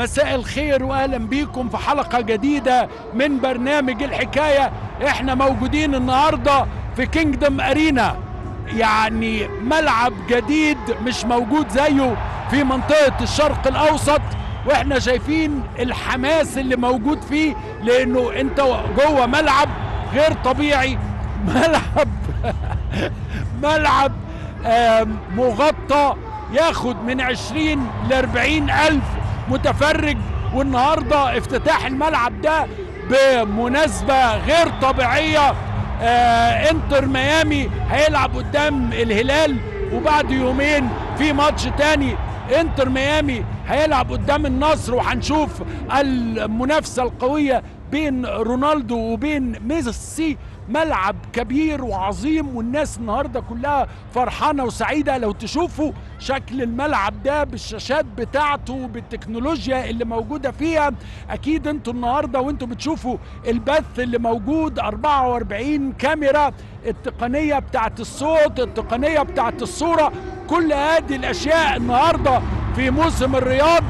مساء الخير واهلا بيكم في حلقه جديده من برنامج الحكايه احنا موجودين النهارده في كينجدم ارينا يعني ملعب جديد مش موجود زيه في منطقه الشرق الاوسط واحنا شايفين الحماس اللي موجود فيه لانه انت جوه ملعب غير طبيعي ملعب ملعب آم، مغطى ياخد من 20 ل 40 ألف متفرج والنهارده افتتاح الملعب ده بمناسبة غير طبيعية آه انتر ميامي هيلعب قدام الهلال وبعد يومين في ماتش تاني انتر ميامي هيلعب قدام النصر وهنشوف المنافسة القوية بين رونالدو وبين ميسي ملعب كبير وعظيم والناس النهارده كلها فرحانه وسعيده لو تشوفوا شكل الملعب ده بالشاشات بتاعته بالتكنولوجيا اللي موجوده فيها اكيد انتوا النهارده وانتوا بتشوفوا البث اللي موجود 44 كاميرا التقنيه بتاعت الصوت التقنيه بتاعت الصوره كل هذه الاشياء النهارده في موسم الرياض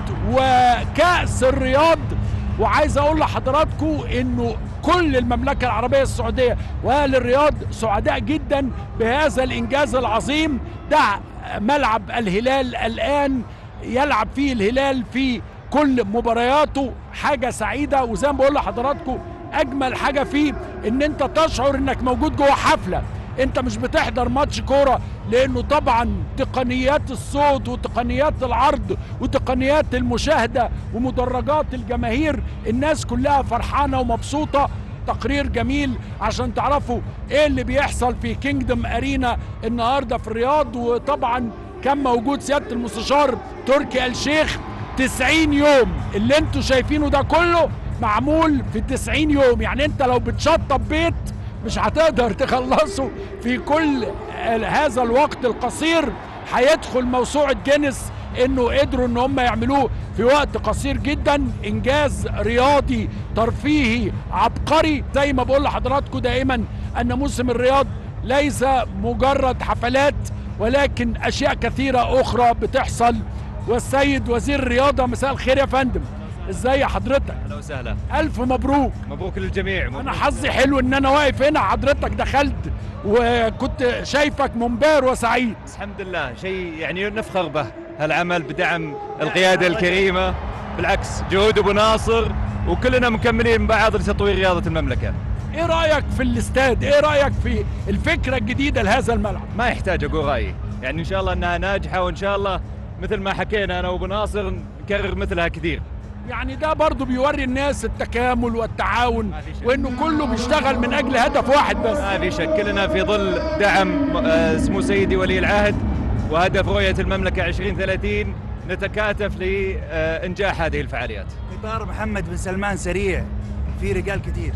وكاس الرياض وعايز اقول لحضراتكم انه كل المملكه العربيه السعوديه واهل الرياض سعداء جدا بهذا الانجاز العظيم ده ملعب الهلال الان يلعب فيه الهلال في كل مبارياته حاجه سعيده وزي ما بقول لحضراتكم اجمل حاجه فيه ان انت تشعر انك موجود جوه حفله انت مش بتحضر ماتش كوره لانه طبعا تقنيات الصوت وتقنيات العرض وتقنيات المشاهده ومدرجات الجماهير الناس كلها فرحانه ومبسوطه تقرير جميل عشان تعرفوا ايه اللي بيحصل في كينجدم ارينا النهارده في الرياض وطبعا كان موجود سياده المستشار تركي آل الشيخ 90 يوم اللي انتوا شايفينه ده كله معمول في 90 يوم يعني انت لو بتشطب بيت مش هتقدر تخلصه في كل هذا الوقت القصير هيدخل موسوعة جينيس انه قدروا ان هم يعملوه في وقت قصير جدا انجاز رياضي ترفيهي عبقري زي ما بقول لحضراتكم دائما ان موسم الرياض ليس مجرد حفلات ولكن اشياء كثيرة اخرى بتحصل والسيد وزير الرياضة مساء الخير يا فندم ازاي حضرتك اهلا وسهلا الف مبروك مبروك للجميع مبروك. انا حظي حلو ان انا واقف هنا حضرتك دخلت وكنت شايفك منبهر وسعيد الحمد لله شيء يعني نفخر به هالعمل بدعم القياده الكريمه بالعكس جهود ابو ناصر وكلنا مكملين بعض لتطوير رياضه المملكه ايه رايك في الاستاد ايه رايك في الفكره الجديده لهذا الملعب ما يحتاج اقول رايي يعني ان شاء الله انها ناجحه وان شاء الله مثل ما حكينا انا وابو ناصر نكرر مثلها كثير يعني ده برضو بيوري الناس التكامل والتعاون ما في شك. وانه كله بيشتغل من اجل هدف واحد بس ما في شك كلنا في ظل دعم آه، سمو سيدي ولي العهد وهدف رؤيه المملكه 2030 نتكاتف لانجاح هذه الفعاليات قطار محمد بن سلمان سريع في رجال كتير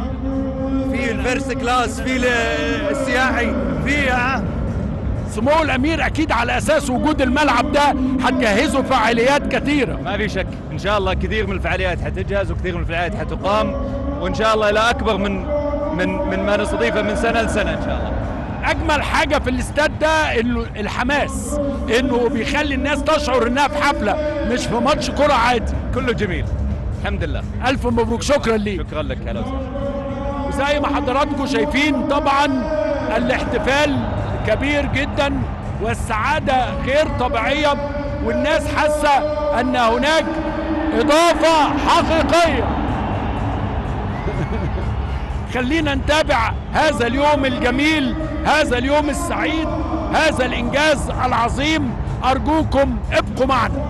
في الفيرست كلاس في ال- السياحي في آه، سمو الامير اكيد على اساس وجود الملعب ده هتجهزوا فعاليات كثيره ما في شك ان شاء الله كثير من الفعاليات حتجهز وكثير من الفعاليات حتقام وان شاء الله الى اكبر من من من ما نستضيفه من سنه لسنه ان شاء الله اجمل حاجه في الاستاد ده انه الحماس انه بيخلي الناس تشعر انها في حفله مش في ماتش كره عادي كله جميل الحمد لله الف مبروك شكرا ليك شكرا لك هلا وسهلا وزي ما حضراتكم شايفين طبعا الاحتفال كبير جدا والسعاده غير طبيعيه والناس حاسه ان هناك اضافه حقيقيه خلينا نتابع هذا اليوم الجميل هذا اليوم السعيد هذا الانجاز العظيم ارجوكم ابقوا معنا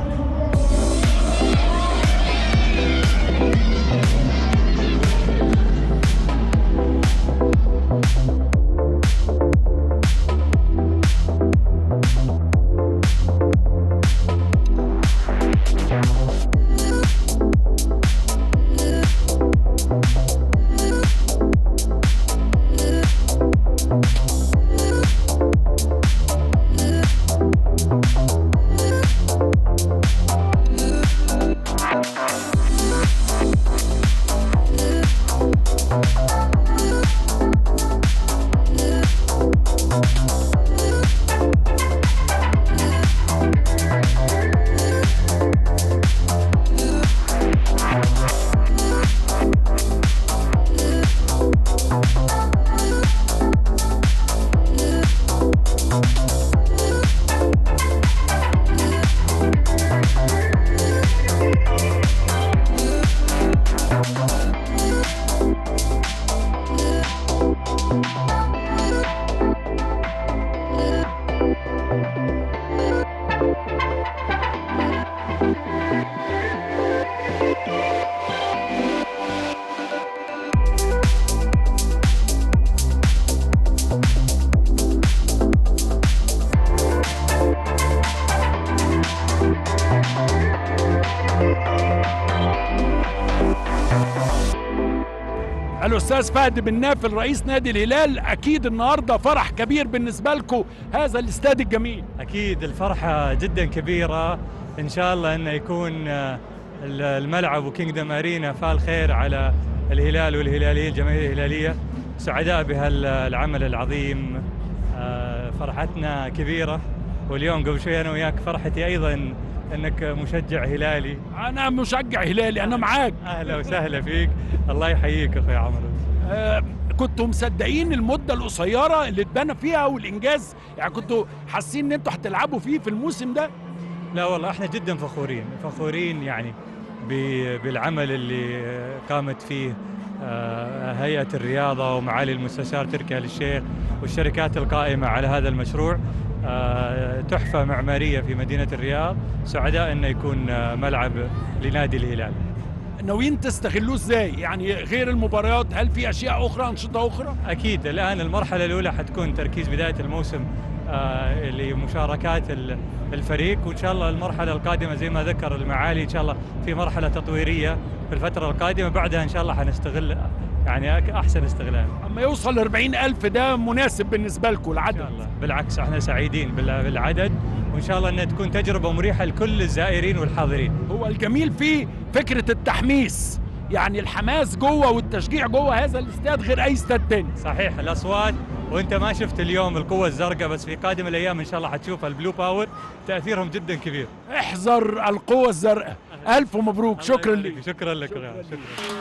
الاستاذ فهد بن نافل رئيس نادي الهلال اكيد النهارده فرح كبير بالنسبه لكم هذا الاستاد الجميل اكيد الفرحه جدا كبيره ان شاء الله انه يكون آه، الملعب وكينجدم ارينا فال خير على الهلال والهلاليه الجماهير الهلاليه سعداء بهالعمل العظيم آه، فرحتنا كبيره واليوم قبل شوي انا وياك فرحتي ايضا انك مشجع هلالي انا مشجع هلالي انا معاك اهلا وسهلا فيك الله يحييك اخوي عمرو آه، كنتوا مصدقين المده القصيره اللي اتبنى فيها والانجاز يعني كنتوا حاسين ان انتوا هتلعبوا فيه في الموسم ده لا والله احنا جدا فخورين فخورين يعني ب- بالعمل اللي قامت فيه آه، هيئة الرياضة ومعالي المستشار تركي آل الشيخ والشركات القائمة على هذا المشروع آه، تحفة معمارية في مدينة الرياض سعداء أنه يكون آه، ملعب لنادي الهلال ناويين تستغلوه ازاي يعني غير المباريات هل في اشياء اخرى انشطه اخرى أكيد الآن المرحلة الأولى حتكون تركيز بداية الموسم آه، لمشاركات ال- الفريق وإن شاء الله المرحلة القادمة زي ما ذكر المعالي إن شاء الله في مرحلة تطويرية في الفترة القادمة بعدها إن شاء الله حنستغل يعني أك- أحسن استغلال اما يوصل 40 الف ده مناسب بالنسبه لكم إن العدد شاء الله بالعكس احنا سعيدين بال- بالعدد وإن شاء الله أنها تكون تجربة مريحة لكل الزائرين والحاضرين هو الجميل فيه فكره التحميس يعني الحماس جوه والتشجيع جوه هذا الاستاد غير اي استاد تاني صحيح الأصوات وانت ما شفت اليوم القوة الزرقاء بس في قادم الأيام إن شاء الله حتشوف البلو باور تأثيرهم جدا كبير احذر القوه الزرقاء الف مبروك شكرا الله لك يخليك. شكرا لك شكرا, شكرا.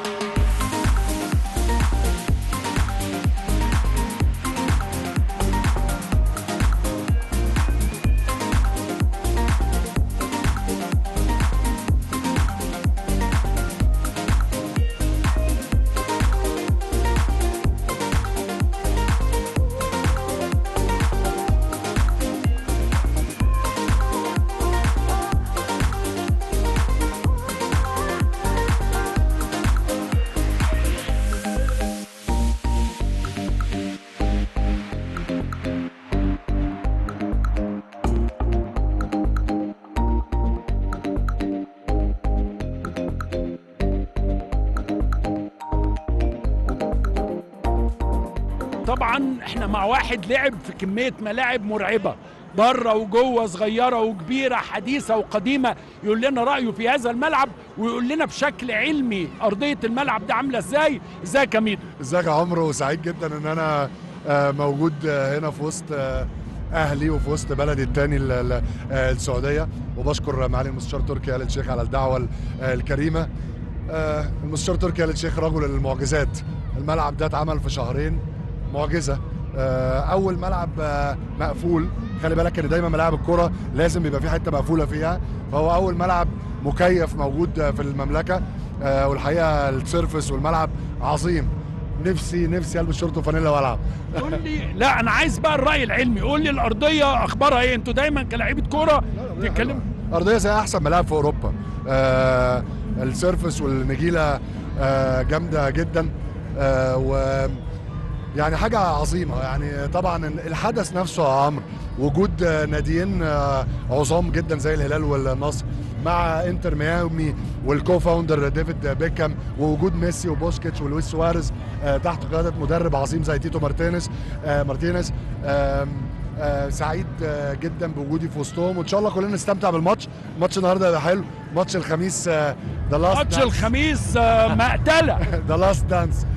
طبعا احنا مع واحد لعب في كميه ملاعب مرعبه بره وجوه صغيره وكبيره حديثه وقديمه يقول لنا رايه في هذا الملعب ويقول لنا بشكل علمي ارضيه الملعب ده عامله ازاي ازيك يا ميدو ازيك يا عمرو سعيد جدا ان انا آه، موجود آه، هنا في وسط آه، اهلي وفي وسط بلدي الثاني السعوديه وبشكر معالي المستشار تركي آل الشيخ على الدعوه ال- آه، الكريمه آه، المستشار تركي آل الشيخ رجل المعجزات الملعب ده اتعمل في شهرين معجزه آه، اول ملعب آه، مقفول خلي بالك ان دايما ملاعب الكره لازم يبقى في حته مقفوله فيها فهو اول ملعب مكيف موجود آه، في المملكه آه، والحقيقه السيرفس والملعب عظيم نفسي نفسي البس شورت وفانيلا والعب قول لي لا انا عايز بقى الراي العلمي قول لي الارضيه اخبارها ايه انتوا دايما كلاعيبه كوره تتكلموا ارضيه زي احسن ملاعب في اوروبا آه السيرفس والنجيله آه جامده جدا آه و يعني حاجه عظيمه يعني طبعا الحدث نفسه يا عمرو وجود آه، ناديين آه، عظام جدا زي الهلال والنصر مع انتر ميامي والكو فاوندر ديفيد بيكهام ووجود ميسي وبوسكيتش ولويس سواريز آه، تحت قياده مدرب عظيم زي تيتو مارتينيز آه، مارتينيز آم، آه، سعيد آه، جدا بوجودي في وسطهم وان شاء الله كلنا نستمتع بالماتش ماتش النهارده هيبقى حلو ماتش الخميس ذا ماتش الخميس آه، مقتله ذا لاست دانس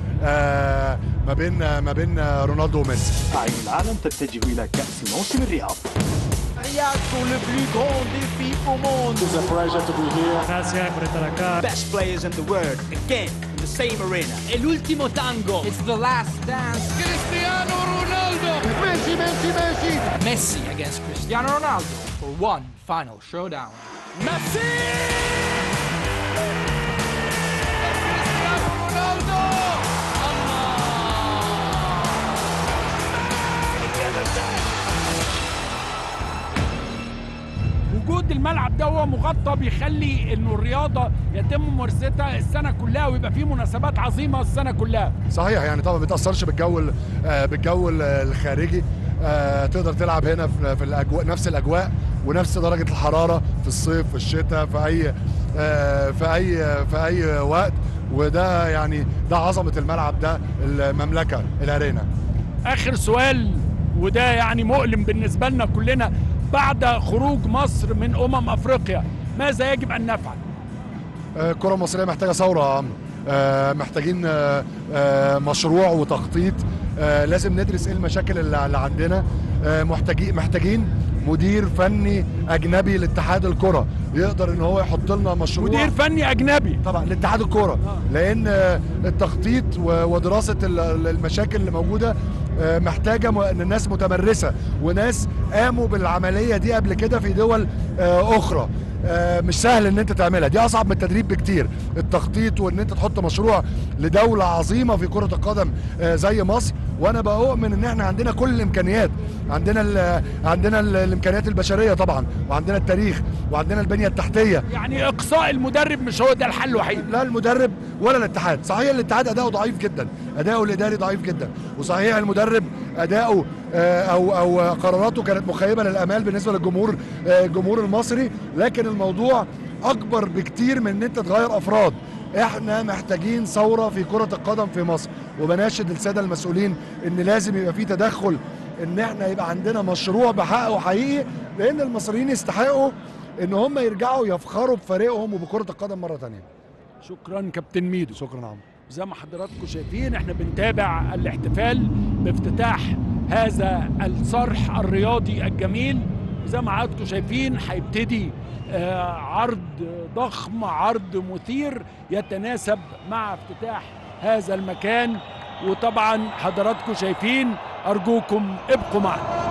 ما بين آه، ما بين آه، رونالدو وميسي أعين العالم تتجه إلى كأس موسم الرياض Riyad pour le plus grand défi au monde. It's a pleasure to be here. Gracias por estar acá. Best players in the world, again, in the same arena. È l'ultimo tango. It's the last dance. Cristiano Ronaldo. Messi Messi Messi Messi against Cristiano Ronaldo for one final showdown. Messi! Cristiano Ronaldo. وجود الملعب ده هو مغطى بيخلي انه الرياضه يتم ممارستها السنه كلها ويبقى فيه مناسبات عظيمه السنه كلها صحيح يعني طبعا ما بتاثرش بالجو ال- آه، بالجو ال- الخارجي آه، تقدر تلعب هنا في في الاجواء نفس الاجواء ونفس درجه الحراره في الصيف في الشتاء في اي آه، في اي في اي وقت وده يعني ده عظمه الملعب ده المملكه الارينا اخر سؤال وده يعني مؤلم بالنسبه لنا كلنا بعد خروج مصر من امم افريقيا ماذا يجب ان نفعل آه، الكره المصريه محتاجه ثوره يا عم آه، محتاجين آه، آه، مشروع وتخطيط آه، لازم ندرس ايه المشاكل اللي اللي عندنا آه، محتاجين محتاجين مدير فني اجنبي لاتحاد الكره يقدر ان هو يحط لنا مشروع مدير فني اجنبي طبعا لاتحاد الكوره لان آه، التخطيط و- ودراسه ال- ال- المشاكل اللي موجوده آه، محتاجه م- إن الناس متمرسه وناس قاموا بالعمليه دي قبل كده في دول آه، اخرى آه، مش سهل ان انت تعملها دي اصعب من التدريب بكتير التخطيط وان انت تحط مشروع لدوله عظيمه في كره القدم آه، زي مصر وانا بؤمن ان احنا عندنا كل الامكانيات عندنا ال عندنا ال الامكانيات البشريه طبعا وعندنا التاريخ وعندنا البنيه التحتيه يعني اقصاء المدرب مش هو ده الحل الوحيد لا المدرب ولا الاتحاد صحيح الاتحاد اداؤه ضعيف جدا اداؤه الاداري ضعيف جدا وصحيح المدرب اداؤه آه، او او قراراته كانت مخيبه للامال بالنسبه للجمهور آه، الجمهور المصري لكن الموضوع اكبر بكتير من ان انت تغير افراد احنا محتاجين ثوره في كره القدم في مصر وبناشد الساده المسؤولين ان لازم يبقى في تدخل ان احنا يبقى عندنا مشروع بحقه حقيقي لان المصريين يستحقوا ان هم يرجعوا يفخروا بفريقهم وبكره القدم مره تانية شكرا كابتن ميدو شكرا عم زي ما حضراتكم شايفين احنا بنتابع الاحتفال بافتتاح هذا الصرح الرياضي الجميل زي ما حضراتكم شايفين هيبتدي آه، عرض ضخم عرض مثير يتناسب مع افتتاح هذا المكان وطبعا حضراتكم شايفين ارجوكم ابقوا معنا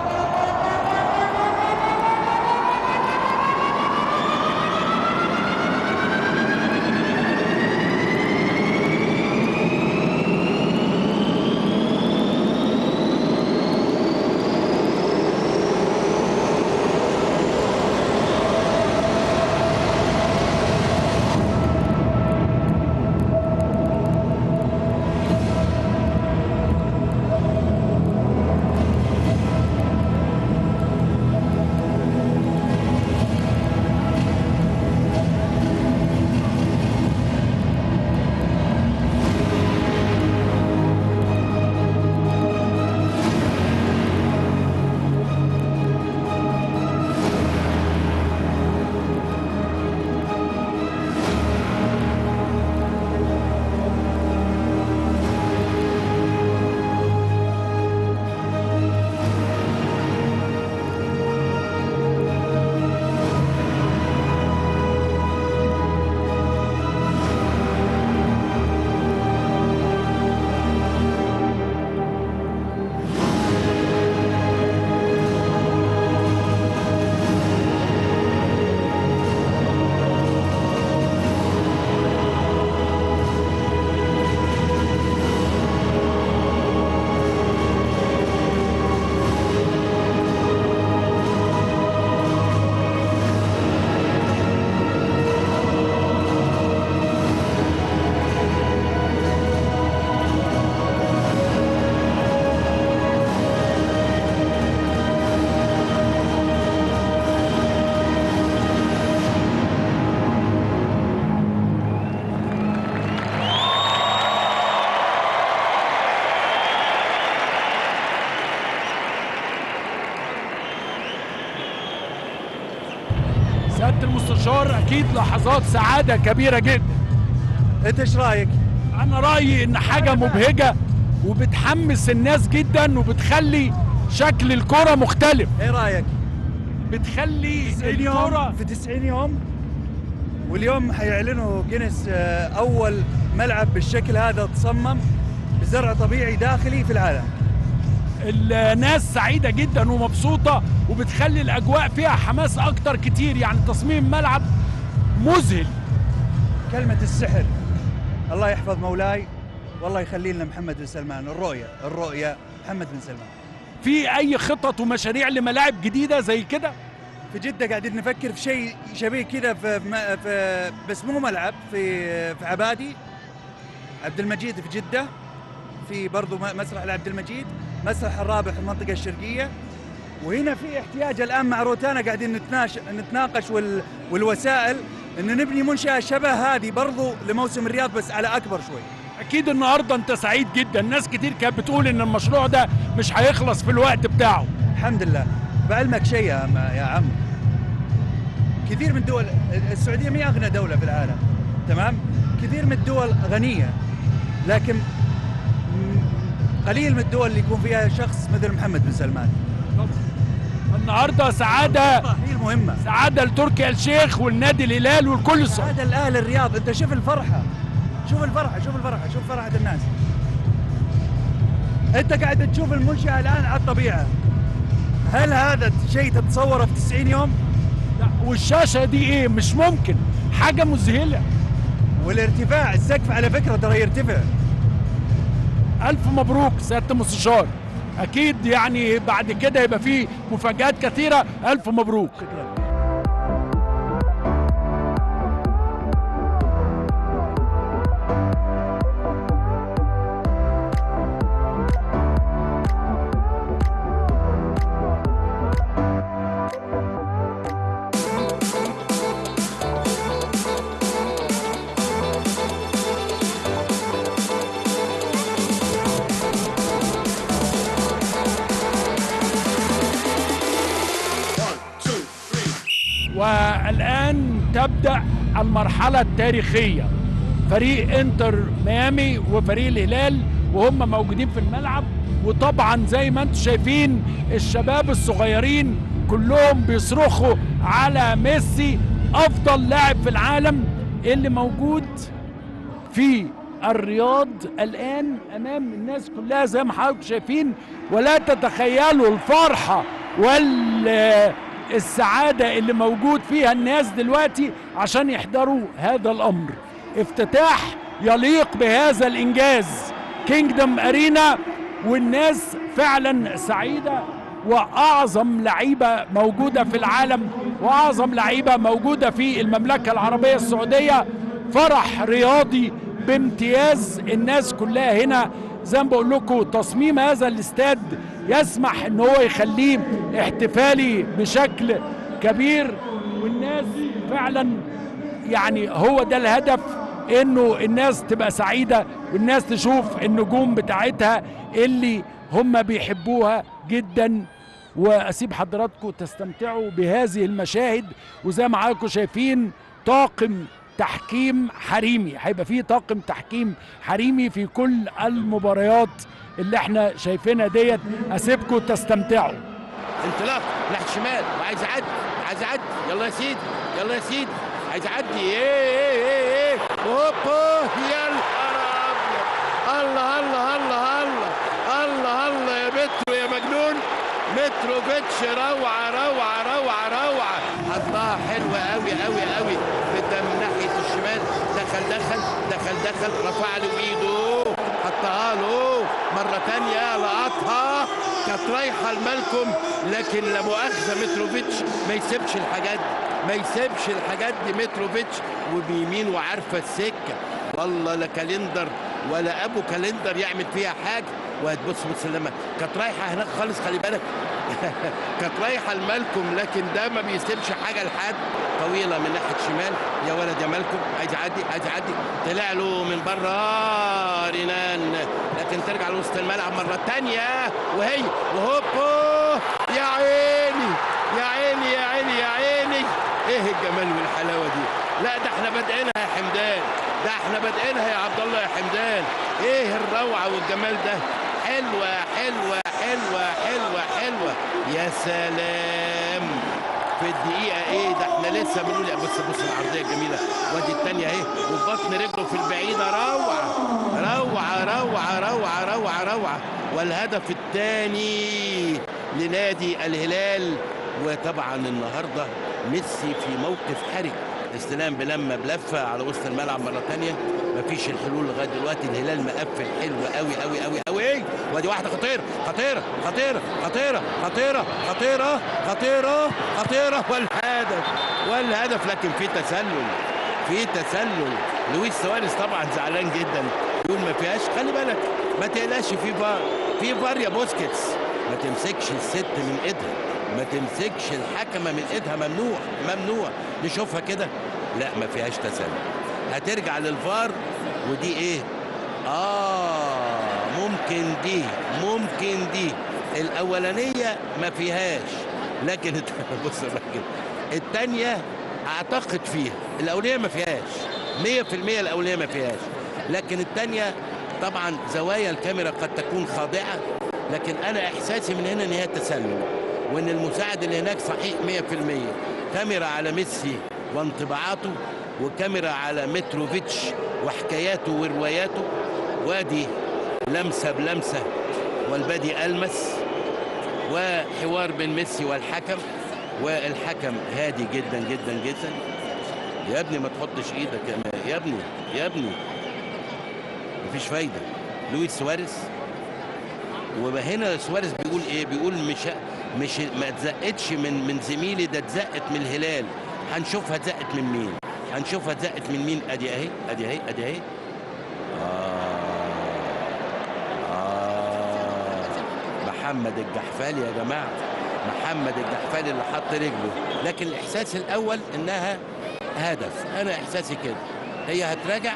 سياده المستشار اكيد لحظات سعاده كبيره جدا انت ايش رايك؟ انا رايي ان حاجه مبهجه وبتحمس الناس جدا وبتخلي شكل الكره مختلف ايه رايك؟ بتخلي 90 يوم الكره في 90 يوم واليوم حيعلنوا جينيس آه، اول ملعب بالشكل هذا تصمم بزرع طبيعي داخلي في العالم الناس سعيده جدا ومبسوطه وبتخلي الاجواء فيها حماس اكتر كتير يعني تصميم ملعب مذهل كلمة السحر الله يحفظ مولاي والله يخلي لنا محمد بن سلمان الرؤية الرؤية محمد بن سلمان في اي خطط ومشاريع لملاعب جديده زي كده في جدة قاعدين نفكر في شيء شبيه كذا في, في, في بس مو ملعب في في عبادي عبد المجيد في جدة في برضو م- مسرح لعبد المجيد مسرح الرابع في المنطقة الشرقية وهنا في احتياج الآن مع روتانا قاعدين نتناش نتناقش وال والوسائل ان نبني منشاه شبه هذه برضو لموسم الرياض بس على اكبر شوي اكيد النهارده انت سعيد جدا ناس كتير كانت بتقول ان المشروع ده مش هيخلص في الوقت بتاعه الحمد لله بعلمك شيء يا عم يا عم كثير من دول السعوديه ما اغنى دوله في العالم تمام كثير من الدول غنيه لكن م- قليل من الدول اللي يكون فيها شخص مثل محمد بن سلمان النهارده سعاده هي المهمه سعاده لتركي آل الشيخ والنادي الهلال والكل السعودي هذا الاهل الرياض انت شوف الفرحه شوف الفرحه شوف الفرحه شوف فرحه الناس انت قاعد تشوف المنشاه الان على الطبيعه هل هذا شيء تتصوره في 90 يوم لا، والشاشه دي ايه مش ممكن حاجه مذهله والارتفاع السقف على فكره ترى يرتفع الف مبروك سياده المستشار اكيد يعني بعد كده يبقى فيه مفاجات كثيره الف مبروك والآن تبدأ المرحلة التاريخية فريق انتر ميامي وفريق الهلال وهم موجودين في الملعب وطبعا زي ما انتم شايفين الشباب الصغيرين كلهم بيصرخوا على ميسي افضل لاعب في العالم اللي موجود في الرياض الان امام الناس كلها زي ما حضراتكم شايفين ولا تتخيلوا الفرحه والسعاده اللي موجود فيها الناس دلوقتي عشان يحضروا هذا الامر افتتاح يليق بهذا الانجاز كينجدم ارينا والناس فعلا سعيده واعظم لعيبه موجوده في العالم واعظم لعيبه موجوده في المملكه العربيه السعوديه فرح رياضي بامتياز الناس كلها هنا زي ما بقول لكم تصميم هذا الاستاد يسمح ان هو يخليه احتفالي بشكل كبير والناس فعلا يعني هو ده الهدف انه الناس تبقى سعيده والناس تشوف النجوم بتاعتها اللي هم بيحبوها جدا واسيب حضراتكم تستمتعوا بهذه المشاهد وزي ما حضراتكم شايفين طاقم تحكيم حريمي هيبقى فيه طاقم تحكيم حريمي في كل المباريات اللي احنا شايفينها ديت اسيبكم تستمتعوا انطلاق ناحيه الشمال وعايز يعدي عايز يعدي يلا يا سيدي يلا يا سيدي عايز يعدي ايه ايه ايه ايه هوبا يا نهار ابيض الله الله الله الله الله الله يا مترو يا مجنون متروفيتش روعه روعه روعه روعه حطها حلوه قوي قوي قوي بدها من ناحيه الشمال دخل دخل دخل دخل رفع له ايده حطها له مره تانية لقطها كانت رايحه لمالكم لكن لا مؤاخذه متروفيتش ما يسيبش الحاجات دي ما يسيبش الحاجات دي متروفيتش وبيمين وعارفه السكه والله لا كالندر ولا ابو كالندر يعمل فيها حاجه وهتبص بص لما كانت رايحه هناك خالص خلي بالك كانت رايحه لمالكم لكن ده ما بيسيبش حاجه لحد طويله من ناحيه الشمال يا ولد يا مالكم عايز يعدي عايز يعدي طلع له من بره رينان لكن ترجع لوسط الملعب مره تانية وهي وهوبو يا عيني يا عيني يا عيني يا عيني ايه الجمال والحلاوه دي لا ده احنا بادئينها يا حمدان ده احنا بادئينها يا عبد الله يا حمدان ايه الروعه والجمال ده حلوه حلوه حلوه حلوه حلوه يا سلام في الدقيقة ايه ده احنا لسه بنقول يا بص بص العرضية الجميلة وادي التانية اهي وبطن رجله في البعيدة روعة روعة روعة روعة روعة روعة والهدف الثاني لنادي الهلال وطبعا النهارده ميسي في موقف حرج استلام بلمه بلفه على وسط الملعب مره ثانيه مفيش الحلول لغايه دلوقتي الهلال مقفل حلو قوي قوي قوي قوي وادي واحده خطيره خطيره خطيره خطيره خطيره خطيره خطيره خطيره والهدف والهدف لكن في تسلل في تسلل لويس سواريز طبعا زعلان جدا يقول ما فيهاش خلي بالك ما تقلقش في فار في فار يا بوسكيتس ما تمسكش الست من ايدها ما تمسكش الحكمه من ايدها ممنوع ممنوع نشوفها كده لا ما فيهاش تسلل هترجع للفار ودي ايه اه ممكن دي ممكن دي الاولانيه ما فيهاش لكن الت- بص الراجل الثانيه اعتقد فيها الاولانيه ما فيهاش 100% الاولانيه ما فيهاش لكن الثانيه طبعا زوايا الكاميرا قد تكون خاضعه لكن انا احساسي من هنا ان هي تسلل وان المساعد اللي هناك صحيح 100% كاميرا على ميسي وانطباعاته وكاميرا على متروفيتش وحكاياته ورواياته وادي لمسه بلمسه والبادي المس وحوار بين ميسي والحكم والحكم هادي جدا جدا جدا يا ابني ما تحطش ايدك يا ما- يا ابني يا ابني مفيش فايده لويس سواريز وهنا سواريز بيقول ايه بيقول مش مش ما اتزقتش من من زميلي ده اتزقت من الهلال هنشوفها اتزقت من مين هنشوفها اتزقت من مين ادي اهي ادي اهي ادي اهي آه. آه. محمد الجحفالي يا جماعه محمد الجحفالي اللي حط رجله لكن الاحساس الاول انها هدف انا احساسي كده هي هتراجع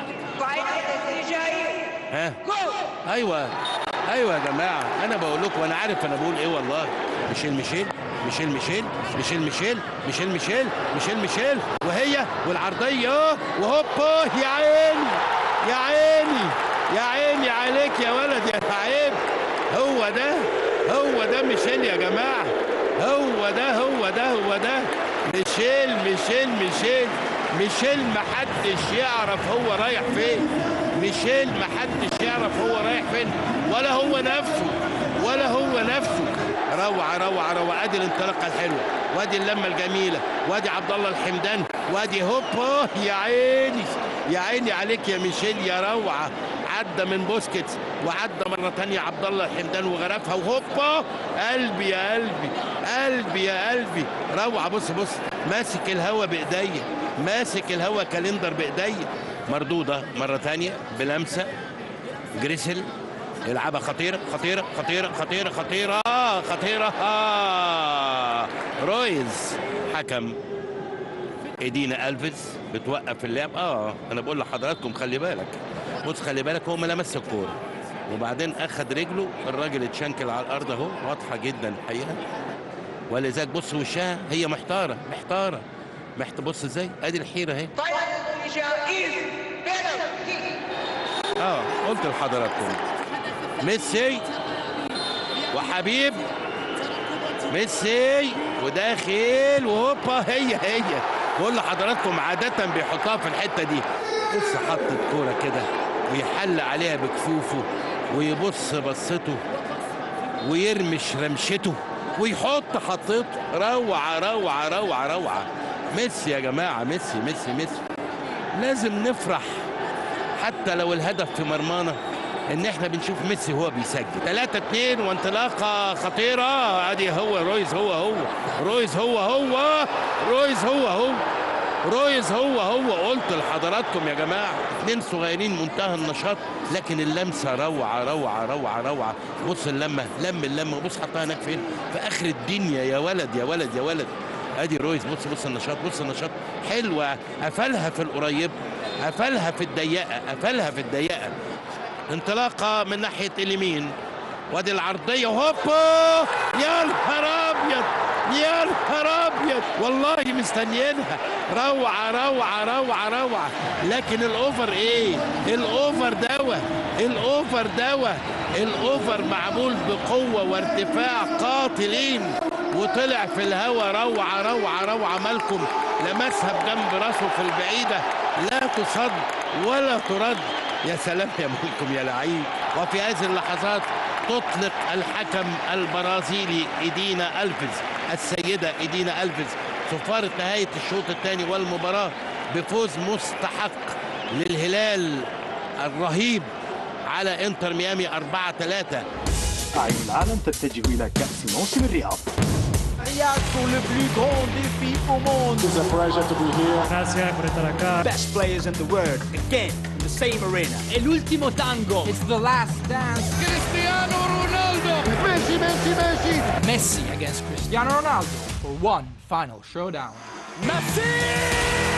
ها ايوه ايوه يا جماعه انا بقول لكم وانا عارف انا بقول ايه والله ميشيل ميشيل ميشيل ميشيل ميشيل ميشيل ميشيل ميشيل ميشيل ميشيل وهي والعرضيه وهوبا يا عيني يا عيني يا عيني عليك يا ولد يا لعيب هو ده هو ده ميشيل يا جماعه هو ده هو ده هو ده ميشيل ميشيل ميشيل ميشيل محدش يعرف هو رايح فين ميشيل محدش يعرف هو رايح فين ولا هو نفسه ولا هو نفسه روعة روعة روعة ادي الانطلاقة الحلوة وادي اللمة الجميلة وادي عبد الله الحمدان وادي هوبا يا عيني يا عيني عليك يا ميشيل يا روعة عدى من بوسكيتس وعدى مرة تانية عبد الله الحمدان وغرفها وهوبا قلبي يا قلبي قلبي يا قلبي روعة بص بص ماسك الهوا بإيديا ماسك الهوا كالندر بإيديا مردودة مرة تانية بلمسة جريسل يلعبها خطيرة خطيرة خطيرة خطيرة خطيرة خطيرة آه رويز حكم ايدينا الفيس بتوقف اللعب اه انا بقول لحضراتكم خلي بالك بص خلي بالك هو ما لمس الكوره وبعدين اخد رجله الراجل اتشنكل على الارض اهو واضحه جدا الحقيقه ولذلك بص وشها هي محتاره محتاره محت بص ازاي ادي الحيره اهي اه قلت لحضراتكم ميسي وحبيب ميسي وداخل وهوبا هي هي بقول لحضراتكم عادة بيحطها في الحتة دي بص حط الكورة كده ويحل عليها بكفوفه ويبص بصته ويرمش رمشته ويحط حطته روعة روعة روعة روعة ميسي يا جماعة ميسي ميسي ميسي لازم نفرح حتى لو الهدف في مرمانا ان احنا بنشوف ميسي هو بيسجل 3 2 وانطلاقه خطيره ادي هو رويز هو هو رويز هو هو رويز هو هو رويز هو هو قلت لحضراتكم يا جماعه اثنين صغيرين منتهى النشاط لكن اللمسه روعه روعه روعه روعه بص اللمه لم اللمه بص حطها هناك فين في اخر الدنيا يا ولد يا ولد يا ولد ادي رويز بص بص النشاط بص النشاط حلوه قفلها في القريب قفلها في الضيقه قفلها في الضيقه انطلاقه من ناحيه اليمين وادي العرضيه هوبا يا نهار ابيض يا نهار ابيض والله مستنيينها روعه روعه روعه روعه لكن الاوفر ايه الاوفر دوا الاوفر دوا الاوفر معمول بقوه وارتفاع قاتلين وطلع في الهوا روعه روعه روعه مالكم لمسها بجنب راسه في البعيده لا تصد ولا ترد يا سلام يا ملكم يا لعيب وفي هذه اللحظات تطلق الحكم البرازيلي ايدينا الفيز السيده ايدينا الفيز صفاره نهايه الشوط الثاني والمباراه بفوز مستحق للهلال الرهيب على انتر ميامي 4 3 أعين العالم تتجه إلى كأس موسم الرياض Riyad pour le plus grand défi au monde. It's a pleasure to be here. Grazie per essere qua. Best players in the world, again, in the same arena. È l'ultimo tango. It's the last dance. Cristiano Ronaldo. Messi Messi Messi Messi against Cristiano Ronaldo for one final showdown. Messi!